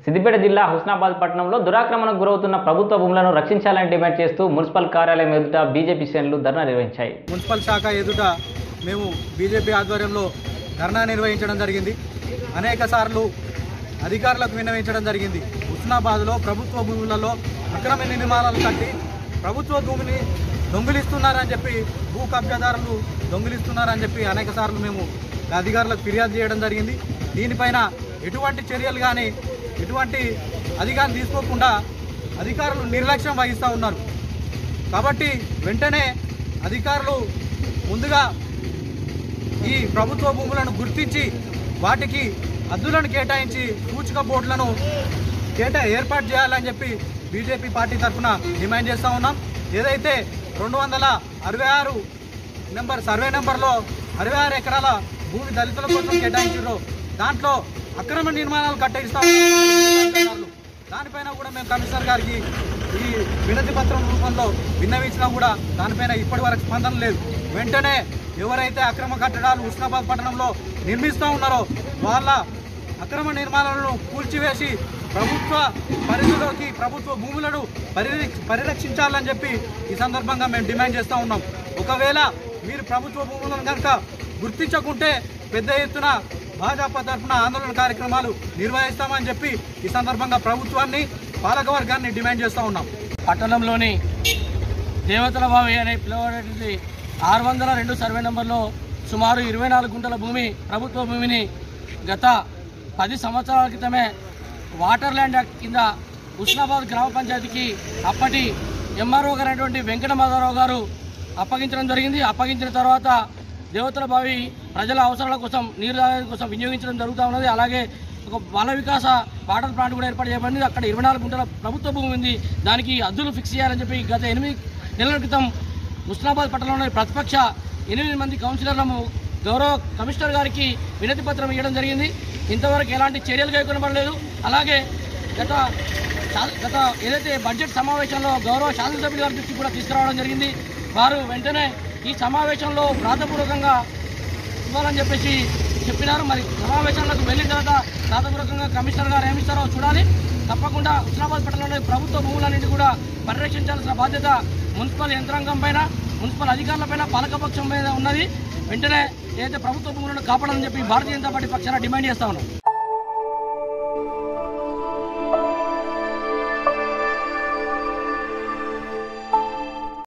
సిద్దిపేట జిల్లా హుస్నాబాద్ పట్టణంలో దురాక్రమణకు గురవుతున్న ప్రభుత్వ భూములను రక్షించాలని డిమాండ్ చేస్తూ మున్సిపల్ కార్యాలయం ఎదుట బీజేపీ శ్రేణులు ధర్నా నిర్వహించాయి మున్సిపల్ శాఖ ఎదుట మేము బీజేపీ ఆధ్వర్యంలో ధర్నా నిర్వహించడం జరిగింది అనేక సార్లు అధికారులకు విన్నవించడం జరిగింది హుస్నాబాద్లో ప్రభుత్వ భూములలో అక్రమ నిర్మాణాలు కట్టి ప్రభుత్వ భూమిని దొంగిలిస్తున్నారని చెప్పి భూ కబ్జాదారులు దొంగిలిస్తున్నారని చెప్పి అనేక సార్లు మేము అధికారులకు ఫిర్యాదు చేయడం జరిగింది దీనిపైన ఎటువంటి చర్యలు కానీ ఎటువంటి అధికారం తీసుకోకుండా అధికారులు నిర్లక్ష్యం వహిస్తూ ఉన్నారు కాబట్టి వెంటనే అధికారులు ముందుగా ఈ ప్రభుత్వ భూములను గుర్తించి వాటికి హద్దులను కేటాయించి సూచిక బోర్డులను కేటా ఏర్పాటు చేయాలని చెప్పి బీజేపీ పార్టీ తరఫున డిమాండ్ చేస్తూ ఉన్నాం ఏదైతే రెండు వందల అరవై ఆరు నెంబర్ సర్వే నెంబర్లో అరవై ఆరు ఎకరాల భూమి దళితుల కోసం కేటాయించారో దాంట్లో అక్రమ నిర్మాణాలు కట్టయిస్తా ఉన్నారు దానిపైన కూడా మేము కమిషనర్ గారికి ఈ వినతి పత్రం రూపంలో విన్నవించినా కూడా దానిపైన ఇప్పటి వరకు స్పందన లేదు వెంటనే ఎవరైతే అక్రమ కట్టడాలు ఉస్నాబాద్ పట్టణంలో నిర్మిస్తూ ఉన్నారో వాళ్ళ అక్రమ నిర్మాణాలను కూల్చివేసి ప్రభుత్వ పరిధిలోకి ప్రభుత్వ భూములను పరిరక్ష పరిరక్షించాలని చెప్పి ఈ సందర్భంగా మేము డిమాండ్ చేస్తూ ఉన్నాం ఒకవేళ మీరు ప్రభుత్వ భూములను కనుక గుర్తించకుంటే పెద్ద ఎత్తున భాజపా తరఫున ఆందోళన కార్యక్రమాలు నిర్వహిస్తామని చెప్పి ఈ సందర్భంగా ప్రభుత్వాన్ని పాలకవర్గాన్ని డిమాండ్ చేస్తూ ఉన్నాం పట్టణంలోని దేవతల బావి అనే పిలువబడేటువంటి ఆరు వందల రెండు సర్వే నెంబర్లో సుమారు ఇరవై నాలుగు గుంటల భూమి ప్రభుత్వ భూమిని గత పది సంవత్సరాల క్రితమే వాటర్ ల్యాండ్ యాక్ట్ కింద హుస్నాబాద్ గ్రామ పంచాయతీకి అప్పటి ఎంఆర్ఓ గారు అయినటువంటి వెంకట మాధవరావు గారు అప్పగించడం జరిగింది అప్పగించిన తర్వాత దేవతల బావి ప్రజల అవసరాల కోసం నీరు తాగడం కోసం వినియోగించడం జరుగుతూ ఉన్నది అలాగే ఒక బాల వికాస వాటర్ ప్లాంట్ కూడా ఏర్పాటు చేయబడింది అక్కడ ఇరవై నాలుగు గుంటల ప్రభుత్వ భూమి ఉంది దానికి అద్దులు ఫిక్స్ చేయాలని చెప్పి గత ఎనిమిది నెలల క్రితం ముస్లాబాద్ పట్టణంలోని ప్రతిపక్ష ఎనిమిది మంది కౌన్సిలర్లను గౌరవ కమిషనర్ గారికి వినతి పత్రం ఇవ్వడం జరిగింది ఇంతవరకు ఎలాంటి చర్యలు కైకొనబడలేదు అలాగే గత శా- గత ఏదైతే బడ్జెట్ సమావేశంలో గౌరవ శాసనసభ్యుల గారి దృష్టికి కూడా తీసుకురావడం జరిగింది వారు వెంటనే ఈ సమావేశంలో ప్రాథపూర్వకంగా ఇవ్వాలని చెప్పేసి చెప్పినారు మరి సమావేశాలకు వెళ్ళిన తర్వాత ప్రాథపూర్వకంగా కమిషనర్ గారు ఏమిస్తారో చూడాలి తప్పకుండా హుస్నాబాద్ పట్టణంలోని ప్రభుత్వ భూములన్నింటి కూడా పరిరక్షించాల్సిన బాధ్యత మున్సిపల్ యంత్రాంగం పైన మున్సిపల్ అధికారుల పైన పాలకపక్షం మీద ఉన్నది వెంటనే ఏదైతే ప్రభుత్వ భూములను కాపాడాలని చెప్పి భారతీయ జనతా పార్టీ పక్షాన డిమాండ్ చేస్తా ఉన్నాం